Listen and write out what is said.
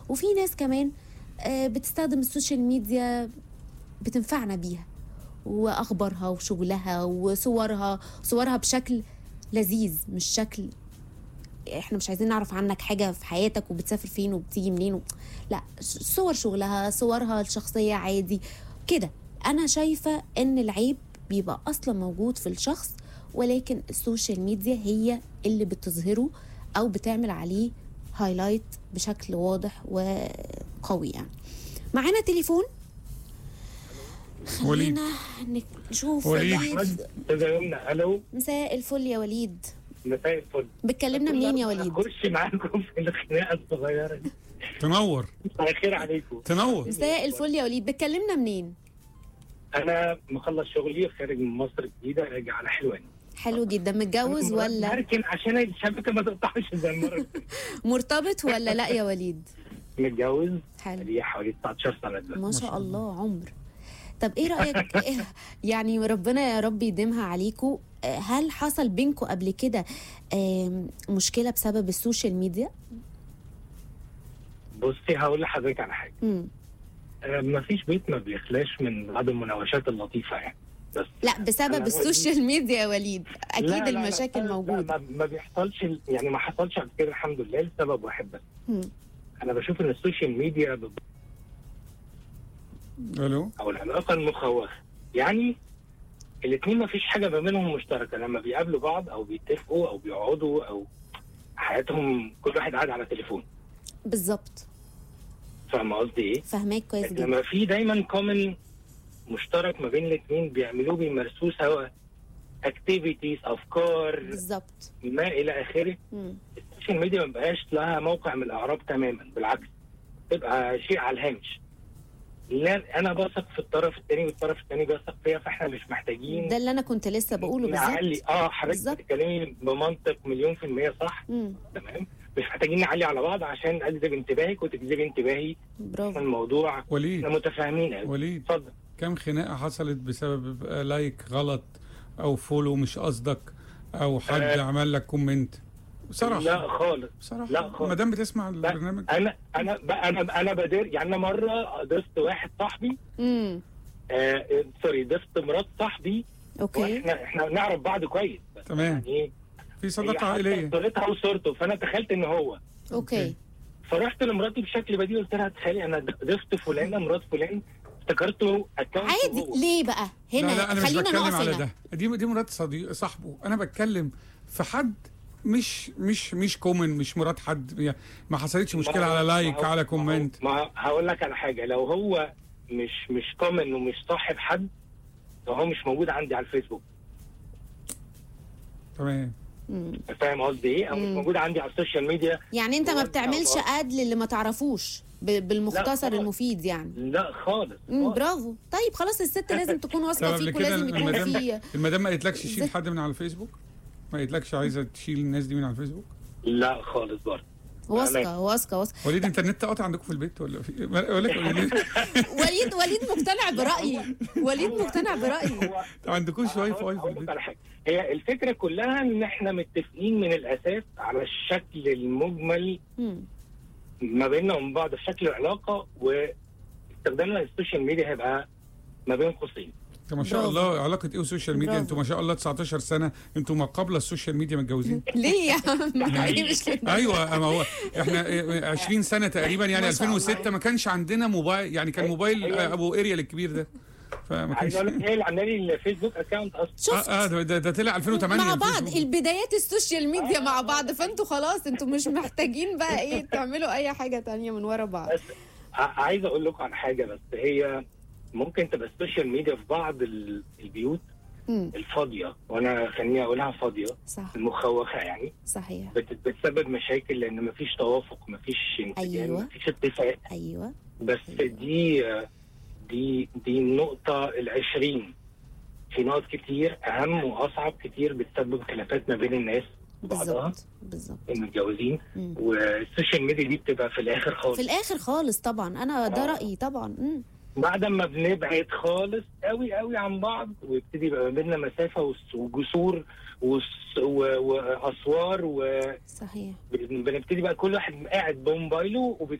وفي ناس كمان آه، بتستخدم السوشيال ميديا بتنفعنا بيها واخبارها وشغلها وصورها صورها بشكل لذيذ مش شكل احنا مش عايزين نعرف عنك حاجه في حياتك وبتسافر فين وبتيجي منين و... لا ش- صور شغلها صورها الشخصيه عادي كده انا شايفه ان العيب بيبقى اصلا موجود في الشخص ولكن السوشيال ميديا هي اللي بتظهره او بتعمل عليه هايلايت بشكل واضح وقوي يعني معانا تليفون وليد. خلينا نك- نشوف وليد. وليد. استاذ يمنى الو مساء الفل يا وليد مساء الفل بتكلمنا منين يا وليد اخش معاكم في الخناقه الصغيره دي تنور مساء الخير عليكم تنور مساء الفل يا وليد بتكلمنا منين انا مخلص شغلي خارج من مصر الجديده راجع على حلوان حلو جدا متجوز ولا لكن عشان الشبكه ما تقطعش زي المره اللي فاتت. مرتبط ولا لا يا وليد متجوز حلو لي حوالي 19 سنه دلوقتي ما شاء الله عمر طب ايه رايك إيه يعني ربنا يا رب يديمها عليكم هل حصل بينكم قبل كده آم، مشكله بسبب السوشيال ميديا بصي هقول لحضرتك على حاجه مم. ما فيش بيت ما بيخلاش من بعض المناوشات اللطيفه يعني بس لا بسبب أنا- السوشيال ميديا يا وليد لا، اكيد لا، لا، المشاكل لا، موجوده ما, ما بيحصلش يعني ما حصلش قبل كده الحمد لله لسبب واحد بس مم. انا بشوف ان السوشيال ميديا ب- الو او العلاقه المخوفه يعني الاثنين ما فيش حاجه ما بينهم مشتركه لما بيقابلوا بعض او بيتفقوا او بيقعدوا او حياتهم كل واحد قاعد على تليفون بالظبط فاهم قصدي ايه؟ فهماك كويس لكن جدا لما في دايما كومن مشترك ما بين الاثنين بيعملوه بيمارسوه سوا اكتيفيتيز افكار بالظبط ما الى اخره مم. السوشيال ميديا ما بقاش لها موقع من الاعراب تماما بالعكس تبقى شيء على الهامش لا انا بثق في الطرف الثاني والطرف الثاني بيثق فيا فاحنا مش محتاجين ده اللي انا كنت لسه بقوله نعلي بالظبط اه حضرتك بالظبط. بتتكلمي بمنطق مليون في المية صح مم. تمام مش محتاجين نعلي على بعض عشان اجذب انتباهك وتجذبي انتباهي برافو الموضوع وليد احنا متفاهمين قوي وليد اتفضل كم خناقه حصلت بسبب لايك غلط او فولو مش قصدك او حد آه. عمل لك كومنت بصراحه لا خالص بصراحه لا خالص. ما دام بتسمع البرنامج انا انا ب- انا انا بدير يعني انا مره ضفت واحد صاحبي امم آه سوري ضفت مرات صاحبي اوكي واحنا احنا نعرف بعض كويس بس تمام. يعني ايه في صداقه هي عائليه حتى صورتها وصورته فانا تخيلت ان هو اوكي فرحت لمراتي بشكل بديهي قلت لها تخيلي انا ضفت فلانه مرات فلان افتكرته اكونت عادي هو. ليه بقى هنا لا لا انا مش خلينا بتكلم نقف على هنا ده دي دي مرات صديق صاحبه انا بتكلم في حد مش مش مش كومن مش مرات حد يعني ما حصلتش مشكله ما- على لايك ما هو- على ما هو- كومنت ما هقول لك على حاجه لو هو مش مش كومن ومش صاحب حد لو هو مش موجود عندي على الفيسبوك تمام مم. فاهم قصدي ايه او مش مم. موجود عندي على السوشيال ميديا يعني انت ما هو- بتعملش هو- اد للي ما تعرفوش ب- بالمختصر خالص. المفيد يعني لا خالص مم، خالص. برافو طيب خلاص الست لازم تكون طب واثقه قبل فيك كده ولازم يكون المدام في المدام ما قالتلكش شيل زي- حد من على الفيسبوك ما قالتلكش عايزه تشيل الناس دي من على الفيسبوك لا خالص برضه واثقه واثقه واثقه وليد انت النت قاطع عندكم في البيت ولا في ولا لك وليد وليد وليد مقتنع برايي وليد مقتنع برايي هو ما عندكوش واي فاي هقول- في هقول لك البيت على حاجه هي الفكره كلها ان احنا متفقين من الاساس على الشكل المجمل مم. ما بيننا ومن بعض في شكل العلاقه واستخدامنا للسوشيال ميديا هيبقى ما بين قوسين انت ما شاء برافو. الله علاقه ايه والسوشيال ميديا برافو. انتوا ما شاء الله 19 سنه انتوا ما قبل السوشيال ميديا متجوزين ليه يا عم ليه مش كده ايوه ما هو احنا 20 سنه تقريبا يعني ما شاء الله. 2006 ما كانش عندنا موبايل يعني كان موبايل أيوة. ابو اريال الكبير ده فما عايز كانش اقول لك هي اللي عامله لي الفيسبوك اكونت اصلا شفت اه اه ده, ده, ده طلع 2008 مع بعض الفيسبوك. البدايات السوشيال ميديا مع بعض فانتوا خلاص انتوا مش محتاجين بقى ايه تعملوا اي حاجه تانية من ورا بعض بس ع- عايز اقول لكم على حاجه بس هي ممكن تبقى السوشيال ميديا في بعض ال- البيوت مم. الفاضيه وانا خليني اقولها فاضيه صح المخوخه يعني صحيح بت- بتسبب مشاكل لان مفيش توافق مفيش انسجام أيوة. مفيش اتفاق ايوه بس دي دي دي النقطة العشرين في نقط كتير أهم وأصعب كتير بتسبب خلافات ما بين الناس بعضها بالظبط بالظبط المتجوزين مم. والسوشيال ميديا دي بتبقى في الآخر خالص في الاخر خالص طبعا انا ده آه. رايي طبعا مم. بعد ما بنبعد خالص قوي قوي عن بعض ويبتدي يبقى ما بيننا مسافة وس- وجسور وس- و- وأسوار صحيح وبنبتدي بقى كل واحد قاعد بموبايله